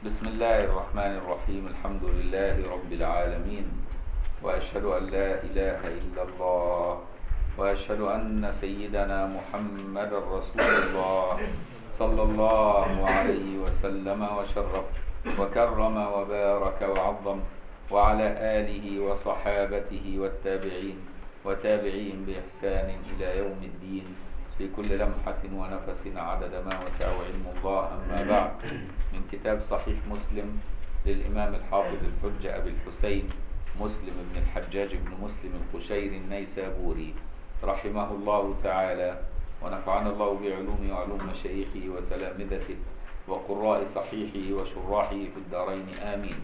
بسم الله الرحمن الرحيم الحمد لله رب العالمين وأشهد أن لا إله إلا الله وأشهد أن سيدنا محمد رسول الله صلى الله عليه وسلم وشرف وكرم وبارك وعظم وعلى آله وصحابته والتابعين وتابعين بإحسان إلى يوم الدين في كل لمحة ونفس عدد ما وسع علم الله أما بعد من كتاب صحيح مسلم للإمام الحافظ الحجة أبي الحسين مسلم بن الحجاج بن مسلم القشير النيسابوري رحمه الله تعالى ونفعنا الله بعلوم وعلوم مشايخه وتلامذته وقراء صحيحه وشراحه في الدارين آمين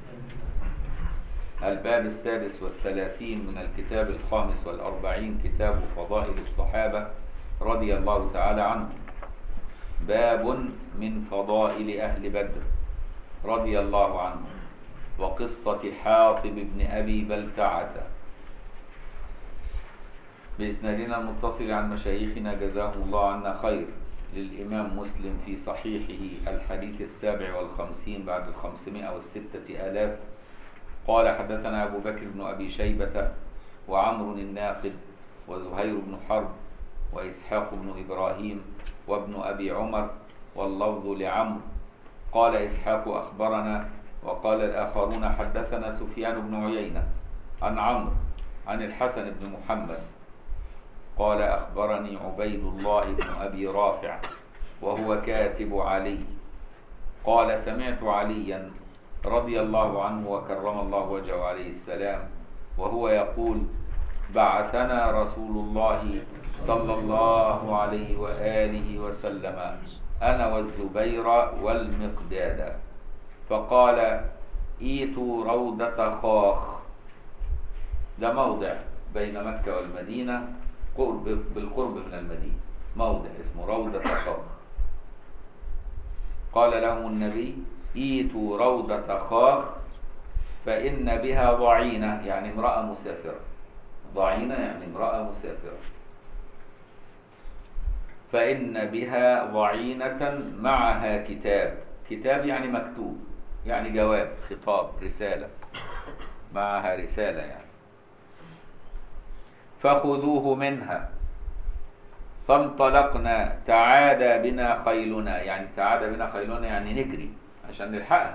الباب السادس والثلاثين من الكتاب الخامس والأربعين كتاب فضائل الصحابة رضي الله تعالى عنهم باب من فضائل أهل بدر رضي الله عنهم وقصة حاطب بن أبي بلتعة بإسنادنا المتصل عن مشايخنا جزاهم الله عنا خير للإمام مسلم في صحيحه الحديث السابع والخمسين بعد الخمسمائة والستة آلاف قال حدثنا أبو بكر بن أبي شيبة وعمر الناقد وزهير بن حرب وإسحاق بن إبراهيم وابن أبي عمر واللفظ لعمرو قال إسحاق أخبرنا وقال الآخرون حدثنا سفيان بن عيينة عن عمرو عن الحسن بن محمد قال أخبرني عبيد الله بن أبي رافع وهو كاتب علي قال سمعت عليا رضي الله عنه وكرم الله وجهه عليه السلام وهو يقول بعثنا رسول الله صلى الله عليه وآله وسلم أنا والزبير والمقداد فقال ايتوا روضة خاخ ده موضع بين مكة والمدينة قرب بالقرب من المدينة موضع اسمه روضة خاخ قال لهم النبي ايتوا روضة خاخ فإن بها ضعينة يعني امرأة مسافرة ضعينة يعني امرأة مسافرة فإن بها ضعينة معها كتاب كتاب يعني مكتوب يعني جواب خطاب رسالة معها رسالة يعني فخذوه منها فانطلقنا تعادى بنا خيلنا يعني تعادى بنا خيلنا يعني نجري عشان نلحقها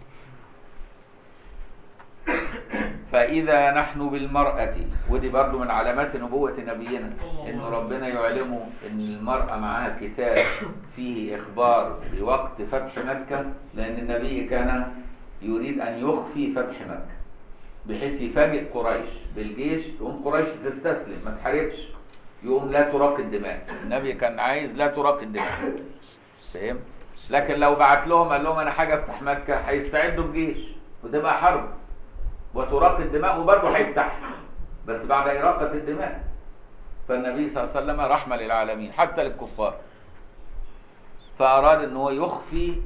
فإذا نحن بالمرأة ودي برضو من علامات نبوة نبينا إن ربنا يعلمه إن المرأة معاها كتاب فيه إخبار بوقت فتح مكة لأن النبي كان يريد أن يخفي فتح مكة بحيث يفاجئ قريش بالجيش تقوم قريش تستسلم ما تحاربش يقوم لا تراق الدماء النبي كان عايز لا تراق الدماء فاهم لكن لو بعت لهم قال لهم انا حاجه افتح مكه هيستعدوا بجيش وتبقى حرب وتراق الدماء وبرضه هيفتح بس بعد إراقة الدماء فالنبي صلى الله عليه وسلم رحمة للعالمين حتى للكفار فأراد أن هو يخفي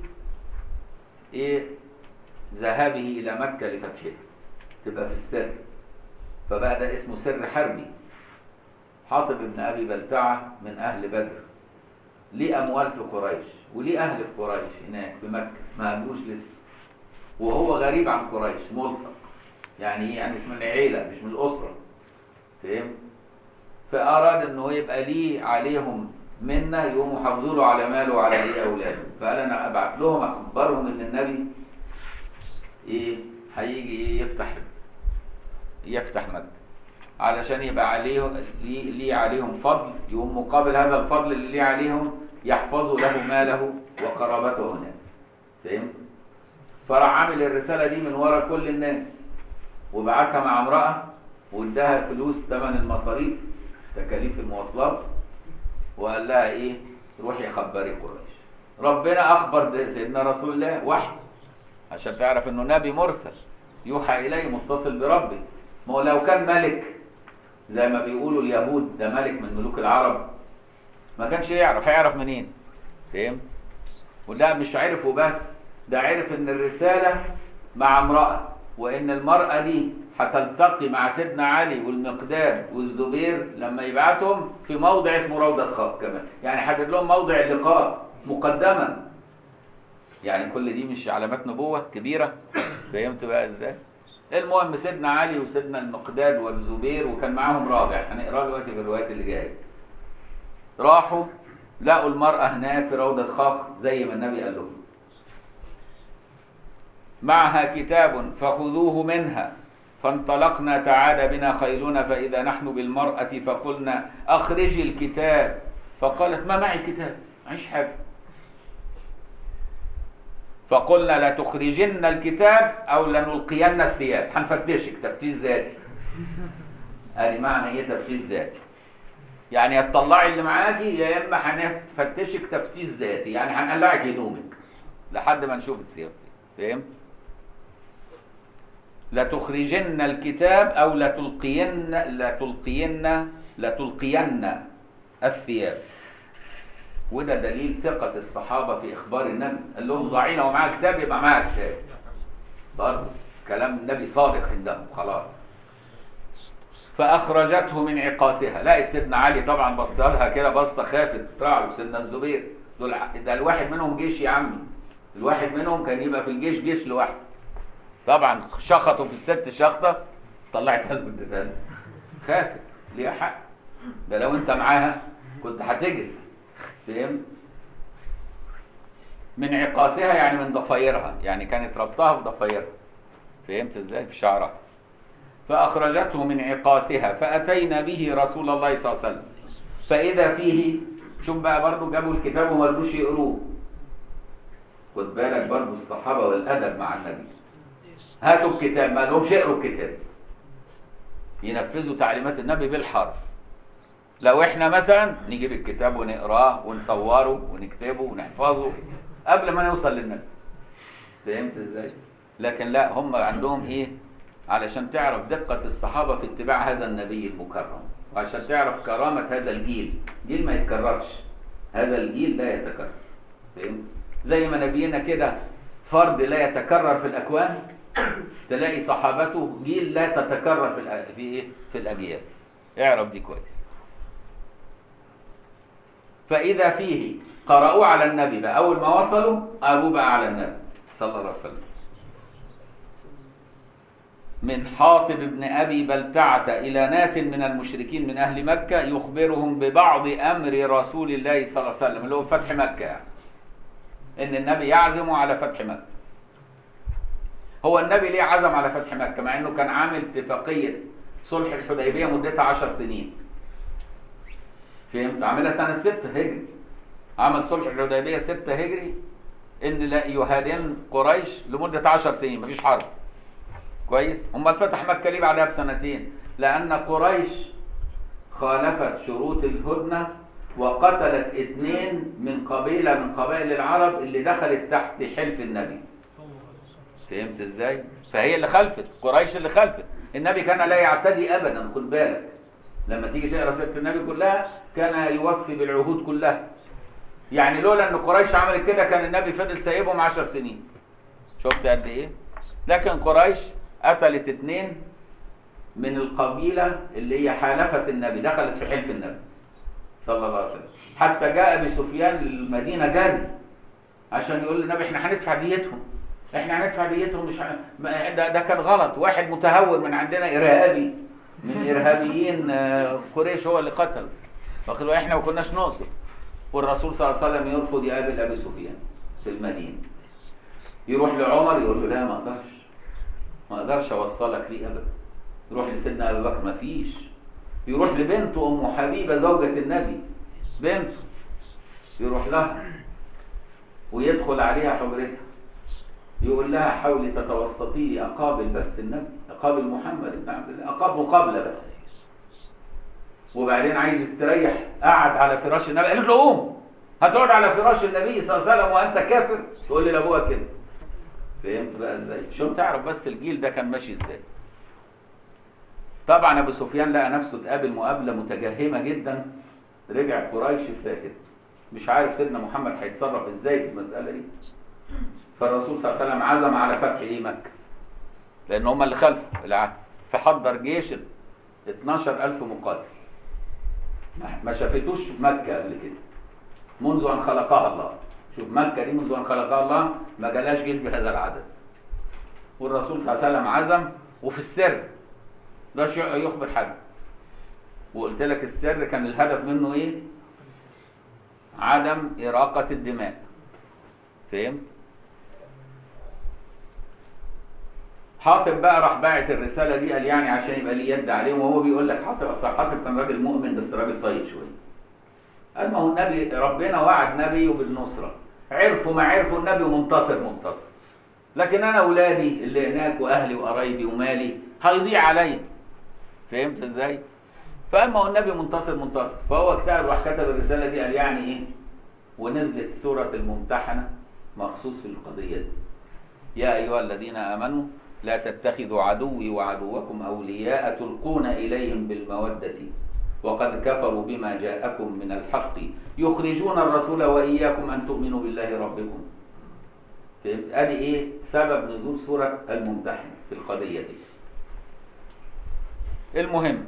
إيه ذهابه إلى مكة لفتحها تبقى في السر فبقى ده اسمه سر حربي حاطب بن أبي بلتعة من أهل بدر ليه أموال في قريش وليه أهل في قريش هناك في مكة ما هاجروش لسه وهو غريب عن قريش ملصق يعني ايه يعني مش من العيلة مش من الأسرة فاهم فأراد إنه يبقى ليه عليهم منة يقوموا حافظوا له على ماله وعلى إيه أولاده فقال أنا أبعت لهم أخبرهم إن النبي إيه هيجي إيه يفتح يفتح مكة علشان يبقى عليه ليه, ليه عليهم فضل يقوم مقابل هذا الفضل اللي ليه عليهم يحفظوا له ماله وقرابته هناك فاهم فراح عامل الرسالة دي من ورا كل الناس وبعتها مع امرأة واداها فلوس ثمن المصاريف تكاليف المواصلات وقال لها ايه روحي خبري قريش ربنا اخبر سيدنا رسول الله وحي عشان تعرف انه نبي مرسل يوحى اليه متصل بربي ما هو لو كان ملك زي ما بيقولوا اليهود ده ملك من ملوك العرب ما كانش يعرف هيعرف منين فاهم ولا مش عرف وبس ده عرف ان الرسالة مع امرأة وان المرأة دي هتلتقي مع سيدنا علي والمقداد والزبير لما يبعتهم في موضع اسمه روضة خاف كمان يعني حدد لهم موضع اللقاء مقدما يعني كل دي مش علامات نبوة كبيرة فهمت بقى ازاي المهم سيدنا علي وسيدنا المقداد والزبير وكان معاهم رابع هنقرا دلوقتي في الروايات اللي جايه راحوا لقوا المرأة هناك في روضة خاخ زي ما النبي قال لهم معها كتاب فخذوه منها فانطلقنا تعالى بنا خيلنا فإذا نحن بالمرأة فقلنا أخرجي الكتاب فقالت ما معي كتاب معيش حاجة فقلنا لتخرجن الكتاب أو لنلقين الثياب هنفتشك تفتيش ذاتي ادي معنى ايه تفتيش ذاتي يعني يا تطلعي اللي معاكي يا اما هنفتشك تفتيش ذاتي يعني هنقلعك هدومك لحد ما نشوف الثياب فهمت لتخرجن الكتاب او لتلقين لتلقين لتلقين الثياب وده دليل ثقة الصحابة في إخبار النبي قال لهم ضعينا ومعاه كتاب يبقى معاه كتاب برضه كلام النبي صادق عندهم خلاص فأخرجته من عقاسها لقيت سيدنا علي طبعا بص لها كده بصة خافت تطلع له سيدنا الزبير دول ده الواحد منهم جيش يا عمي الواحد منهم كان يبقى في الجيش جيش لوحده طبعا شخطوا في الست شخطة طلعتها له بالدفاع خافت ليها حق ده لو انت معاها كنت هتجري فهمت من عقاسها يعني من ضفايرها يعني كانت ربطها بضفايرها فهمت ازاي في شعرها فأخرجته من عقاسها فأتينا به رسول الله صلى الله عليه وسلم فإذا فيه شوف بقى برضه جابوا الكتاب وما رضوش يقروه خد بالك برضه الصحابة والأدب مع النبي هاتوا الكتاب ما لهمش اقروا الكتاب ينفذوا تعليمات النبي بالحرف لو احنا مثلا نجيب الكتاب ونقراه ونصوره ونكتبه ونحفظه قبل ما نوصل للنبي فهمت ازاي لكن لا هم عندهم ايه علشان تعرف دقة الصحابة في اتباع هذا النبي المكرم وعشان تعرف كرامة هذا الجيل جيل ما يتكررش هذا الجيل لا يتكرر فهمت زي ما نبينا كده فرد لا يتكرر في الأكوان تلاقي صحابته جيل لا تتكرر في الأ... في ايه في الأجيال اعرف دي كويس فإذا فيه قرأوه على النبي بقى أول ما وصلوا قالوا بقى على النبي صلى الله عليه وسلم من حاطب بن أبي بلتعة إلى ناس من المشركين من أهل مكة يخبرهم ببعض أمر رسول الله صلى الله عليه وسلم اللي هو فتح مكة يعني. إن النبي يعزم على فتح مكة هو النبي ليه عزم على فتح مكة مع إنه كان عامل اتفاقية صلح الحديبية مدتها عشر سنين فهمت عاملها سنة ستة هجري عمل صلح الحديبية ستة هجري إن لا يهادن قريش لمدة عشر سنين مفيش حرب كويس امال فتح مكه ليه بعدها بسنتين لان قريش خالفت شروط الهدنه وقتلت اثنين من قبيله من قبائل العرب اللي دخلت تحت حلف النبي فهمت ازاي فهي اللي خلفت قريش اللي خلفت النبي كان لا يعتدي ابدا خد بالك لما تيجي تقرا سيره النبي كلها كان يوفي بالعهود كلها يعني لولا ان قريش عملت كده كان النبي فضل سايبهم عشر سنين شفت قد ايه لكن قريش قتلت اتنين من القبيلة اللي هي حالفت النبي دخلت في حلف النبي صلى الله عليه وسلم حتى جاء ابي سفيان المدينة جري عشان يقول للنبي احنا هندفع ديتهم احنا هندفع ديتهم مش ه... ده, ده كان غلط واحد متهور من عندنا ارهابي من ارهابيين قريش هو اللي قتل فقالوا احنا ما كناش نقصد والرسول صلى الله عليه وسلم يرفض يقابل ابي سفيان في المدينة يروح لعمر يقول له لا ما اقدرش ما اقدرش اوصلك ليه ابدا يروح لسيدنا ابي بكر ما فيش يروح لبنته ام حبيبه زوجة النبي بنته يروح لها ويدخل عليها حجرتها يقول لها حاولي تتوسطي لي اقابل بس النبي اقابل محمد بن عبد الله اقابل مقابله بس وبعدين عايز يستريح قعد على فراش النبي قالت له قوم هتقعد على فراش النبي صلى الله عليه وسلم وانت كافر تقول لي لابوها كده فهمت بقى ازاي شو تعرف بس الجيل ده كان ماشي ازاي طبعا ابو سفيان لقى نفسه اتقابل مقابله متجهمه جدا رجع قريش ساكت مش عارف سيدنا محمد هيتصرف ازاي في المساله دي فالرسول صلى الله عليه وسلم عزم على فتح ايه مكه لان هم اللي خلفوا العهد فحضر جيش 12000 مقاتل ما شافتوش مكه قبل كده منذ ان خلقها الله شوف مكه دي منذ ان خلقها الله ما جالاش جيش بهذا العدد والرسول صلى الله عليه وسلم عزم وفي السر مش يخبر حد وقلت لك السر كان الهدف منه ايه عدم إراقة الدماء فهمت حاطب بقى راح باعت الرسالة دي قال يعني عشان يبقى ليه يد عليهم وهو بيقول لك حاطب أصل حاطب كان راجل مؤمن بس راجل طيب شوية قال ما هو النبي ربنا وعد نبيه بالنصرة عرفوا ما عرفوا النبي منتصر منتصر لكن انا اولادي اللي هناك واهلي وقرايبي ومالي هيضيع عليا فهمت ازاي فاما هو النبي منتصر منتصر فهو اجتهد راح كتب الرساله دي قال يعني ايه ونزلت سوره الممتحنه مخصوص في القضيه دي يا ايها الذين امنوا لا تتخذوا عدوي وعدوكم اولياء تلقون اليهم بالموده وقد كفروا بما جاءكم من الحق يخرجون الرسول واياكم ان تؤمنوا بالله ربكم فهمت ادي ايه سبب نزول سوره الممتحنه في القضيه دي المهم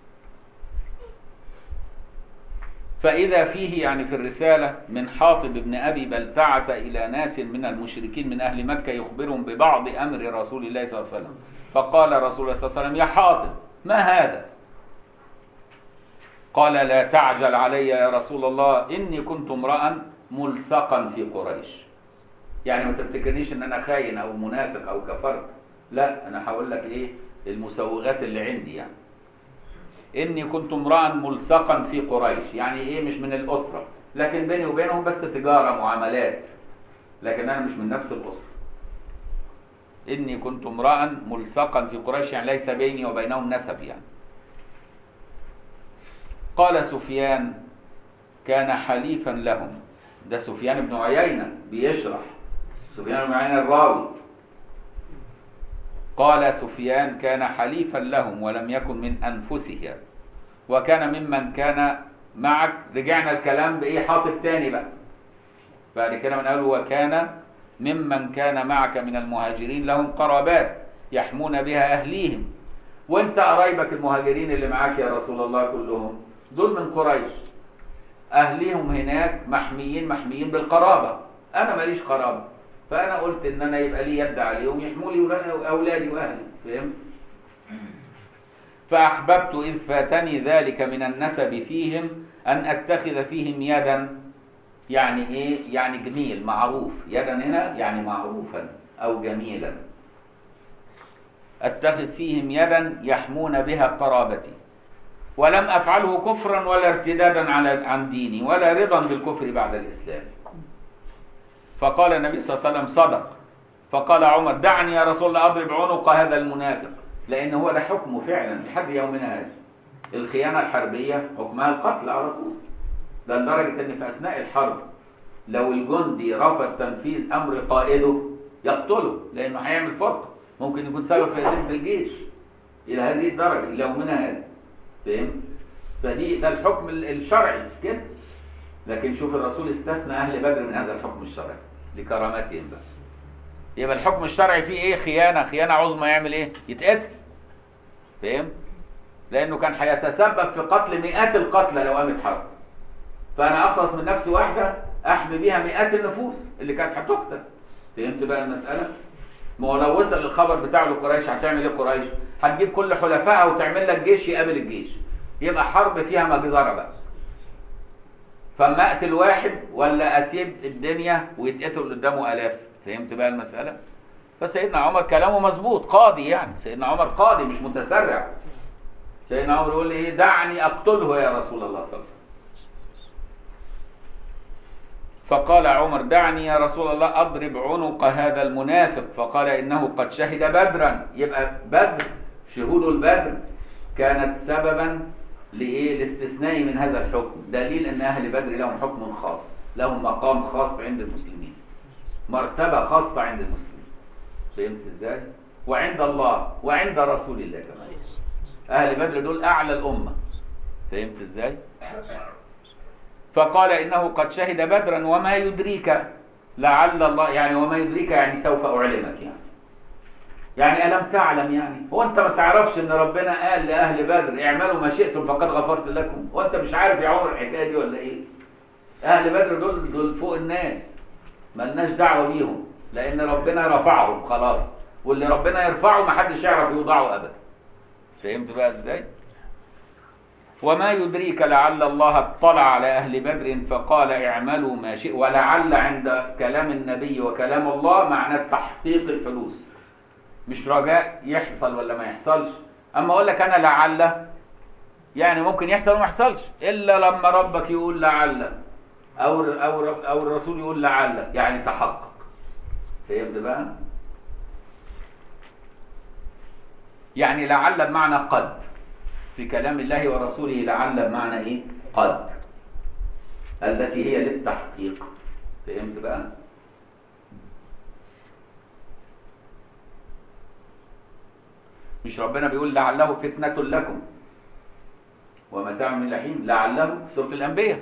فإذا فيه يعني في الرسالة من حاطب بن أبي بلتعة إلى ناس من المشركين من أهل مكة يخبرهم ببعض أمر رسول الله صلى الله عليه وسلم فقال رسول الله صلى الله عليه وسلم يا حاطب ما هذا قال لا تعجل علي يا رسول الله إني كنت امرأ ملصقا في قريش يعني ما تفتكرنيش ان انا خاين او منافق او كفرت لا انا هقول لك ايه المسوغات اللي عندي يعني اني كنت امرا ملصقا في قريش يعني ايه مش من الاسره لكن بيني وبينهم بس تجاره معاملات لكن انا مش من نفس الاسره اني كنت امرا ملصقا في قريش يعني ليس بيني وبينهم نسب يعني قال سفيان كان حليفا لهم ده سفيان بن عيينه بيشرح سفيان بن عيينه الراوي قال سفيان كان حليفا لهم ولم يكن من انفسهم وكان ممن كان معك رجعنا الكلام بايه حاطب تاني بقى بعد كده من قال وكان ممن كان معك من المهاجرين لهم قرابات يحمون بها اهليهم وانت قرايبك المهاجرين اللي معاك يا رسول الله كلهم دول من قريش اهليهم هناك محميين محميين بالقرابه انا ماليش قرابه فانا قلت ان انا يبقى لي يد عليهم يحموا لي اولادي واهلي فهمت فاحببت اذ فاتني ذلك من النسب فيهم ان اتخذ فيهم يدا يعني ايه يعني جميل معروف يدا هنا يعني معروفا او جميلا اتخذ فيهم يدا يحمون بها قرابتي ولم افعله كفرا ولا ارتدادا على عن ديني ولا رضا بالكفر بعد الاسلام فقال النبي صلى الله عليه وسلم صدق فقال عمر دعني يا رسول الله اضرب عنق هذا المنافق لان هو ده حكمه فعلا لحد يومنا هذا الخيانه الحربيه حكمها القتل على طول ده لدرجه ان في اثناء الحرب لو الجندي رفض تنفيذ امر قائده يقتله لانه هيعمل فرقه ممكن يكون سبب في هزيمه الجيش الى هذه الدرجه ليومنا هذا فهم فدي ده الحكم الشرعي كده لكن شوف الرسول استثنى اهل بدر من هذا الحكم الشرعي لكرامتهم بقى يبقى الحكم الشرعي فيه ايه خيانه خيانه عظمى يعمل ايه يتقتل فهم لانه كان هيتسبب في قتل مئات القتلى لو قامت حرب فانا اخلص من نفس واحده احمي بيها مئات النفوس اللي كانت هتقتل فهمت بقى المساله ما هو لو وصل الخبر بتاعه لقريش هتعمل ايه قريش هتجيب كل حلفائها وتعمل لك جيش يقابل الجيش يبقى حرب فيها مجزره بقى فاما اقتل واحد ولا اسيب الدنيا ويتقتل قدامه الاف فهمت بقى المساله فسيدنا عمر كلامه مظبوط قاضي يعني سيدنا عمر قاضي مش متسرع سيدنا عمر يقول ايه دعني اقتله يا رسول الله صلى الله عليه وسلم فقال عمر دعني يا رسول الله اضرب عنق هذا المنافق فقال انه قد شهد بدرا يبقى بدر شهود البدر كانت سببا لايه لاستثناء من هذا الحكم دليل ان اهل بدر لهم حكم خاص لهم مقام خاص عند المسلمين مرتبه خاصه عند المسلمين فهمت ازاي وعند الله وعند رسول الله كمان اهل بدر دول اعلى الامه فهمت ازاي فقال انه قد شهد بدرا وما يدريك لعل الله يعني وما يدريك يعني سوف اعلمك يعني يعني ألم تعلم يعني هو أنت ما تعرفش إن ربنا قال لأهل بدر اعملوا ما شئتم فقد غفرت لكم وأنت مش عارف يا عمر الحكاية دي ولا إيه أهل بدر دول دول فوق الناس ملناش دعوة بيهم لان ربنا رفعهم خلاص واللي ربنا يرفعه ما حدش يعرف يوضعه ابدا فهمت بقى ازاي وما يدريك لعل الله اطلع على اهل بدر فقال اعملوا ما شئ ولعل عند كلام النبي وكلام الله معناه تحقيق الحدوث مش رجاء يحصل ولا ما يحصلش اما اقول لك انا لعل يعني ممكن يحصل وما يحصلش الا لما ربك يقول لعل او او او الرسول يقول لعل يعني تحقق فهمت بقى يعني لعل بمعنى قد في كلام الله ورسوله لعل بمعنى ايه قد التي هي للتحقيق فهمت بقى مش ربنا بيقول لعله فتنة لكم ومتاع من الحين لعله في سورة الأنبياء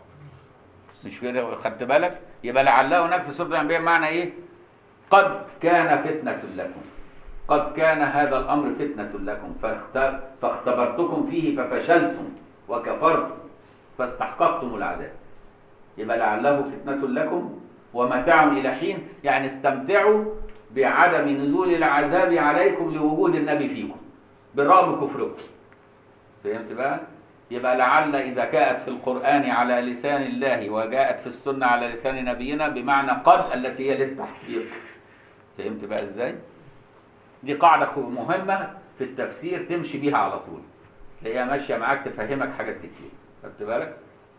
مش كده خدت بالك يبقى لعله هناك في سورة الأنبياء معنى إيه قد كان فتنة لكم قد كان هذا الأمر فتنة لكم فاخت- فاختبرتكم فيه ففشلتم وكفرتم فاستحققتم العذاب يبقى لعله فتنة لكم ومتاع إلى حين يعني استمتعوا بعدم نزول العذاب عليكم لوجود النبي فيكم بالرغم كفركم فهمت بقى؟ يبقى لعل إذا جاءت في القرآن على لسان الله وجاءت في السنة على لسان نبينا بمعنى قد التي هي للتحقيق فهمت بقى إزاي؟ دي قاعدة خو- مهمة في التفسير تمشي بيها على طول هي ماشية معاك تفهمك حاجات كتير خدت بالك؟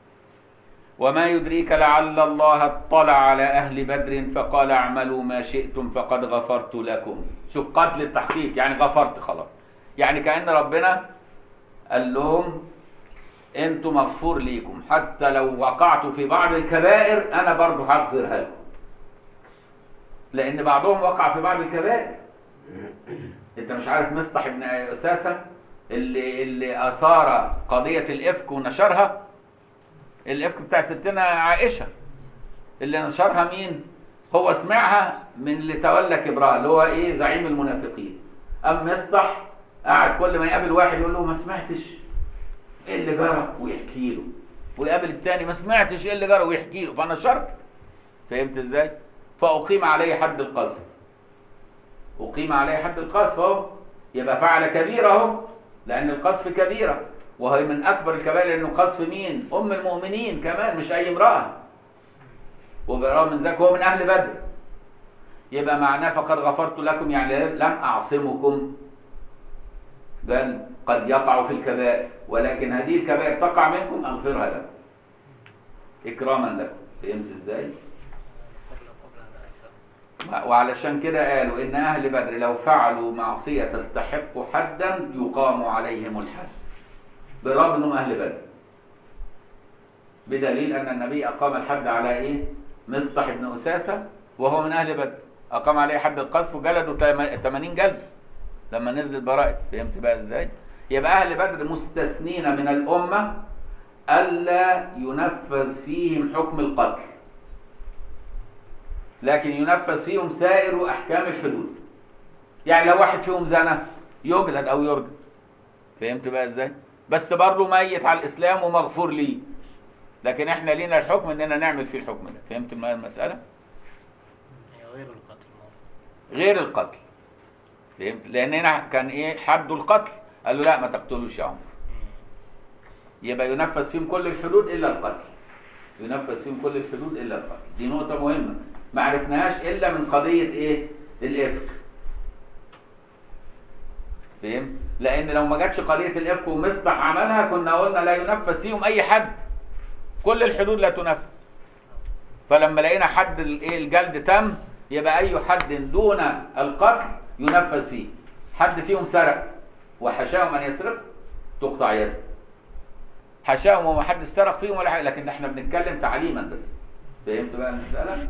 وما يدريك لعل الله اطلع على أهل بدر فقال اعملوا ما شئتم فقد غفرت لكم شوف قتل التحقيق يعني غفرت خلاص يعني كأن ربنا قال لهم انتوا مغفور ليكم حتى لو وقعتوا في بعض الكبائر انا برضو هغفرها لكم لان بعضهم وقع في بعض الكبائر انت مش عارف مصطح ابن اثاثه اللي اللي اثار قضيه الافك ونشرها الافك بتاعت ستنا عائشه اللي نشرها مين هو سمعها من اللي تولى كبرها اللي هو ايه زعيم المنافقين ام مصطح قاعد كل ما يقابل واحد يقول له ما سمعتش ايه اللي جرى ويحكي له ويقابل التاني ما سمعتش ايه اللي جرى ويحكي له فنشرت فهمت ازاي فاقيم عليه حد القذف اقيم عليه حد القذف اهو يبقى فعل كبيره اهو لان القذف كبيره وهي من اكبر الكبائر لانه قذف مين ام المؤمنين كمان مش اي امراه وبرغم من ذلك هو من اهل بدر يبقى معناه فقد غفرت لكم يعني لم اعصمكم بل قد يقع في الكبائر ولكن هذه الكبائر تقع منكم اغفرها لكم اكراما لكم فهمت ازاي قبل قبل أن أسأل وعلشان كده قالوا ان اهل بدر لو فعلوا معصيه تستحق حدا يقام عليهم الحد برغم انهم اهل بدر بدليل ان النبي اقام الحد على ايه مصطح بن اثاثه وهو من اهل بدر اقام عليه حد القذف وجلده 80 جلد لما نزل البرائد فهمت بقى ازاي يبقى اهل بدر مستثنين من الامه الا ينفذ فيهم حكم القتل لكن ينفذ فيهم سائر احكام الحدود يعني لو واحد فيهم زنى يجلد او يرجم فهمت بقى ازاي بس برضه ميت على الاسلام ومغفور ليه لكن احنا لينا الحكم اننا نعمل فيه الحكم ده فهمت الم- المساله هي غير القتل غير القتل فهمت لان هنا كان ايه حد القتل قال له لا ما تقتلوش يا عمر يبقى ينفذ فيهم كل الحدود الا القتل ينفذ فيهم كل الحدود الا القتل دي نقطه مهمه ما عرفناهاش الا من قضيه ايه الافك فهم لان لو ما جاتش قضيه الافك ومصطح عملها كنا قلنا لا ينفذ فيهم اي حد كل الحدود لا تنفذ فلما لقينا حد الايه الجلد تم يبقى اي حد دون القتل ينفذ فيه حد فيهم سرق وحشاهم ان يسرق تقطع يده حشاهم وما حد سرق فيهم ولا حاجه لكن احنا بنتكلم تعليما بس فهمت بقى المساله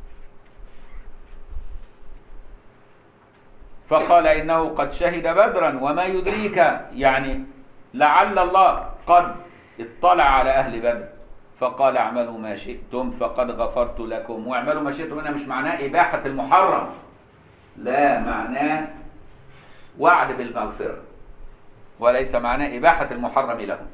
فقال انه قد شهد بدرا وما يدريك يعني لعل الله قد اطلع على اهل بدر فقال اعملوا ما شئتم فقد غفرت لكم واعملوا ما شئتم هنا مش معناه اباحه المحرم لا معناه وعد بالمغفره وليس معناه اباحه المحرم لهم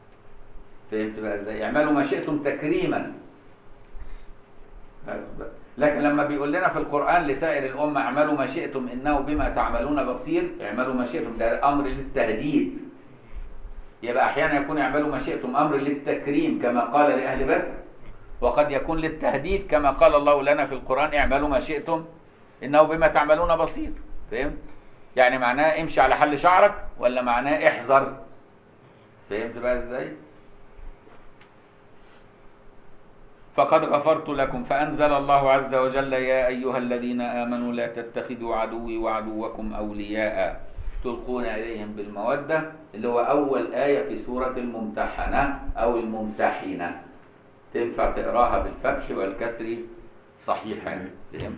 فهمت بقى ازاي اعملوا ما شئتم تكريما لكن لما بيقول لنا في القرآن لسائر الأمة اعملوا ما شئتم إنه بما تعملون بصير اعملوا ما شئتم ده أمر للتهديد يبقى أحيانا يكون اعملوا ما شئتم أمر للتكريم كما قال لأهل بدر وقد يكون للتهديد كما قال الله لنا في القرآن اعملوا ما شئتم إنه بما تعملون بصير فهمت؟ يعني معناه امشي على حل شعرك ولا معناه احذر فهمت بقى ازاي؟ فقد غفرت لكم فأنزل الله عز وجل يا أيها الذين آمنوا لا تتخذوا عدوي وعدوكم أولياء تلقون إليهم بالمودة اللي هو أول آية في سورة الممتحنة أو الممتحنة تنفع تقراها بالفتح والكسر صحيحا فهمت؟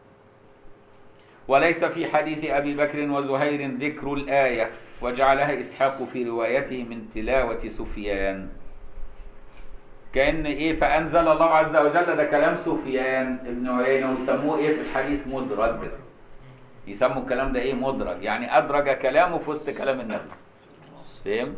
وليس في حديث أبي بكر وزهير ذكر الآية وجعلها إسحاق في روايته من تلاوة سفيان كأن إيه فأنزل الله عز وجل ده كلام سفيان ابن عيينة ويسموه إيه في الحديث مدرج يسموا الكلام ده إيه مدرج يعني أدرج كلامه في وسط كلام النبي فهم؟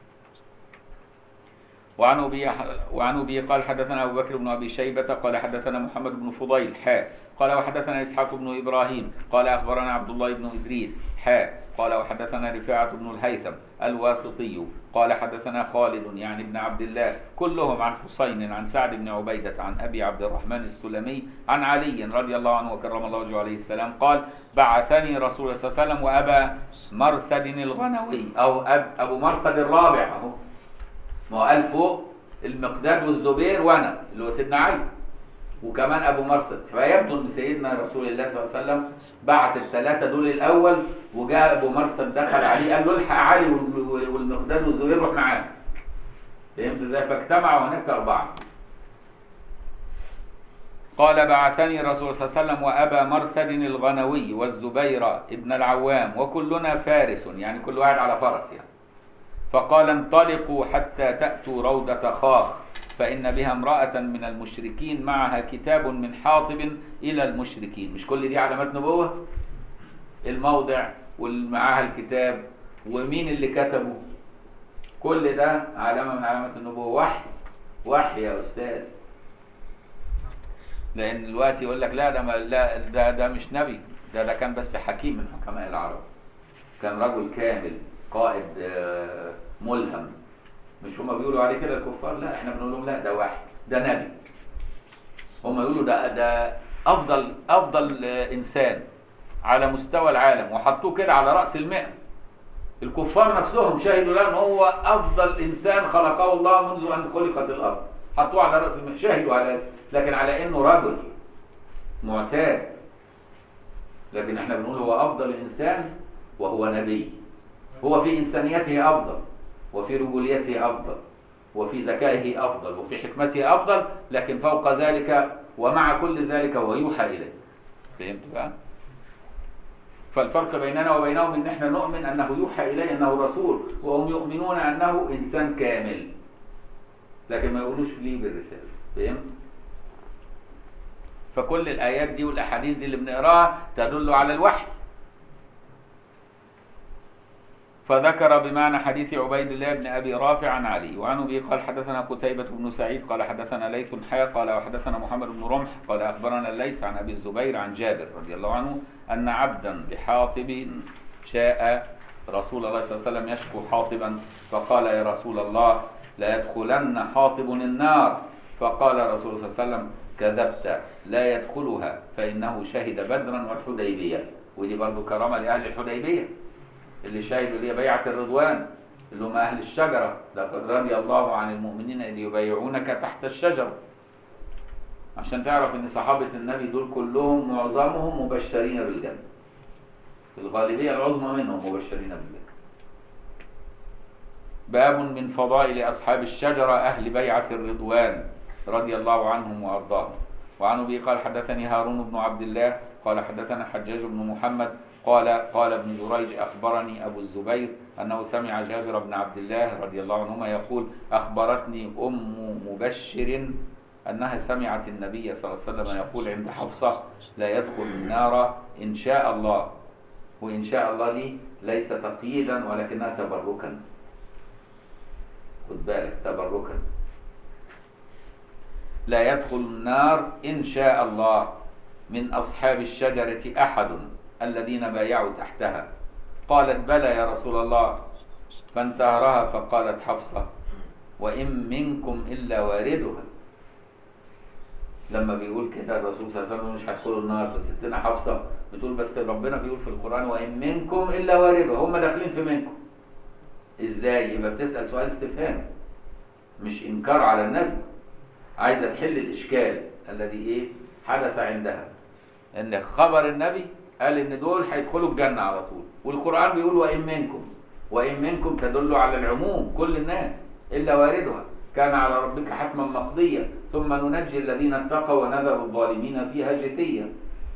وعن أبي وعن أبي قال حدثنا أبو بكر بن أبي شيبة قال حدثنا محمد بن فضيل حاء قال وحدثنا إسحاق بن إبراهيم قال أخبرنا عبد الله بن إدريس حاء قال وحدثنا رفاعة بن الهيثم الواسطي قال حدثنا خالد يعني ابن عبد الله كلهم عن حسين عن سعد بن عبيدة عن أبي عبد الرحمن السلمي عن علي رضي الله عنه وكرم الله وجهه عليه السلام قال بعثني رسول الله صلى الله عليه وسلم وأبا مرثد الغنوي أو أب أبو مرثد الرابع أهو ما هو قال فوق المقداد والزبير وانا اللي هو سيدنا علي وكمان ابو مرصد فيبدو ان سيدنا رسول الله صلى الله عليه وسلم بعت الثلاثه دول الاول وجاء ابو مرصد دخل عليه قال له الحق علي وال- والمقداد والزبير روح معاه فهمت ازاي فاجتمعوا هناك اربعه قال بعثني رسول صلى الله عليه وسلم وابا مرثد الغنوي والزبير ابن العوام وكلنا فارس يعني كل واحد على فرس يعني فقال انطلقوا حتى تأتوا روضة خاخ فإن بها امرأة من المشركين معها كتاب من حاطب إلى المشركين مش كل دي علامات نبوة الموضع ومعاها الكتاب ومين اللي كتبه كل ده علامة من علامات النبوة وحي وحي يا أستاذ لأن دلوقتي يقول لك لا ده ما لا ده ده مش نبي ده ده كان بس حكيم من حكماء العرب كان رجل كامل قائد آه، ملهم مش هما بيقولوا عليه كده الكفار لا احنا بنقول لهم لا ده واحد ده نبي هما يقولوا ده ده افضل افضل آه، انسان على مستوى العالم وحطوه كده على راس المئة الكفار نفسهم شهدوا له ان هو افضل انسان خلقه الله منذ ان خلقت الارض حطوه على راس المئة شهدوا على هذا لكن على انه رجل معتاد لكن احنا بنقول هو افضل انسان وهو نبي هو في إنسانيته أفضل وفي رجوليته أفضل وفي ذكائه أفضل وفي حكمته أفضل لكن فوق ذلك ومع كل ذلك هو يوحى إليه فهمت بقى؟ فالفرق بيننا وبينهم ان احنا نؤمن انه يوحى اليه انه رسول وهم يؤمنون انه انسان كامل لكن ما يقولوش ليه بالرساله فهمت فكل الايات دي والاحاديث دي اللي بنقراها تدل على الوحي فذكر بمعنى حديث عبيد الله بن ابي رافع عن علي وعن ابي قال حدثنا قتيبة بن سعيد قال حدثنا ليث حيا قال وحدثنا محمد بن رمح قال اخبرنا الليث عن ابي الزبير عن جابر رضي الله عنه ان عبدا بحاطب جاء رسول الله صلى الله عليه وسلم يشكو حاطبا فقال يا رسول الله لا يدخلن حاطب النار فقال رسول الله صلى الله عليه وسلم كذبت لا يدخلها فانه شهد بدرا والحديبيه ودي برضه كرامه لاهل الحديبيه اللي شاهدوا اللي هي بيعة الرضوان اللي هم أهل الشجرة لقد رضي الله عن المؤمنين إذ يبايعونك تحت الشجرة عشان تعرف إن صحابة النبي دول كلهم معظمهم مبشرين بالجنة الغالبية العظمى منهم مبشرين بالجنة باب من فضائل أصحاب الشجرة أهل بيعة الرضوان رضي الله عنهم وأرضاهم وعن أبي قال حدثني هارون بن عبد الله قال حدثنا حجاج بن محمد قال قال ابن جريج أخبرني أبو الزبير أنه سمع جابر بن عبد الله رضي الله عنهما يقول أخبرتني أم مبشر أنها سمعت النبي صلى الله عليه وسلم يقول عند حفصة لا يدخل النار إن شاء الله وإن شاء الله دي ليس تقييدا ولكنها تبركا خد بالك تبركا لا يدخل النار إن شاء الله من أصحاب الشجرة أحد الذين بايعوا تحتها قالت بلى يا رسول الله فانتهرها فقالت حفصة وإن منكم إلا واردها لما بيقول كده الرسول صلى الله عليه وسلم مش هيدخلوا النار بس ستنا حفصة بتقول بس ربنا بيقول في القرآن وإن منكم إلا واردها هم داخلين في منكم إزاي يبقى بتسأل سؤال استفهام مش إنكار على النبي عايزة تحل الإشكال الذي إيه حدث عندها إن خبر النبي قال إن دول هيدخلوا الجنة على طول والقرآن بيقول وإن منكم وإن منكم تدل على العموم كل الناس إلا واردها كان على ربك حتما مقضيا ثم ننجي الذين اتقوا ونذر الظالمين فيها جثيا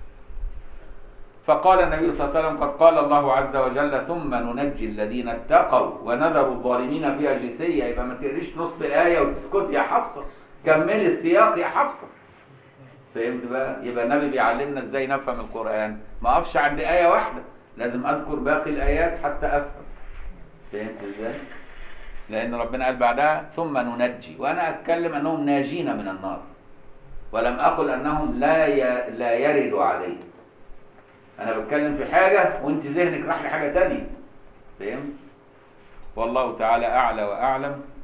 فقال النبي صلى الله عليه وسلم قد قال الله عز وجل ثم ننجي الذين اتقوا ونذر الظالمين فيها جثيا يبقى ما تقريش نص آية وتسكت يا حفصة كملي السياق يا حفصة فهمت بقى يبقى النبي بيعلمنا ازاي نفهم القرآن ما اقفش عند آية واحدة لازم اذكر باقي الآيات حتى افهم فهمت ازاي لأن ربنا قال بعدها ثم ننجي وأنا أتكلم أنهم ناجين من النار ولم أقل أنهم لا ي... لا يردوا عليه أنا بتكلم في حاجة وأنت ذهنك راح لحاجة تانية فهمت؟ والله تعالى أعلى وأعلم